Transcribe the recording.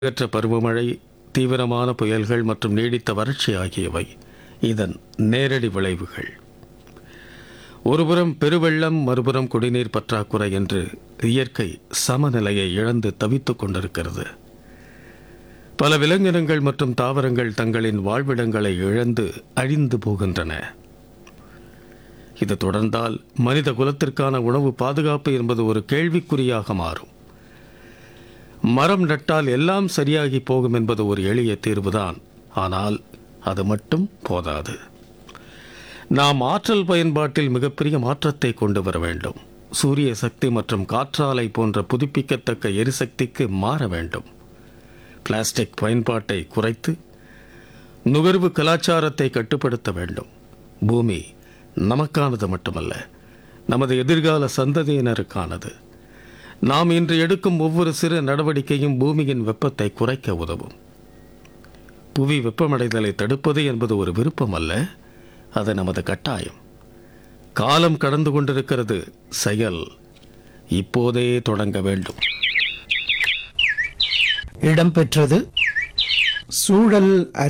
ஏற்ற பருவமழை தீவிரமான புயல்கள் மற்றும் நீடித்த வறட்சி ஆகியவை இதன் நேரடி விளைவுகள் ஒருபுறம் பெருவெள்ளம் மறுபுறம் குடிநீர் பற்றாக்குறை என்று இயற்கை சமநிலையை இழந்து தவித்துக் கொண்டிருக்கிறது பல விலங்கினங்கள் மற்றும் தாவரங்கள் தங்களின் வாழ்விடங்களை இழந்து அழிந்து போகின்றன இது தொடர்ந்தால் மனித குலத்திற்கான உணவு பாதுகாப்பு என்பது ஒரு கேள்விக்குறியாக மாறும் மரம் நட்டால் எல்லாம் சரியாகி போகும் என்பது ஒரு எளிய தீர்வுதான் ஆனால் அது மட்டும் போதாது நாம் ஆற்றல் பயன்பாட்டில் மிகப்பெரிய மாற்றத்தை கொண்டு வர வேண்டும் சூரிய சக்தி மற்றும் காற்றாலை போன்ற புதுப்பிக்கத்தக்க எரிசக்திக்கு மாற வேண்டும் பிளாஸ்டிக் பயன்பாட்டை குறைத்து நுகர்வு கலாச்சாரத்தை கட்டுப்படுத்த வேண்டும் பூமி நமக்கானது மட்டுமல்ல நமது எதிர்கால சந்ததியினருக்கானது நாம் இன்று எடுக்கும் ஒவ்வொரு சிறு நடவடிக்கையும் பூமியின் வெப்பத்தை குறைக்க உதவும் புவி வெப்பமடைதலை தடுப்பது என்பது ஒரு விருப்பம் அல்ல அது நமது கட்டாயம் காலம் கடந்து கொண்டிருக்கிறது செயல் இப்போதே தொடங்க வேண்டும் இடம்பெற்றது சூழல்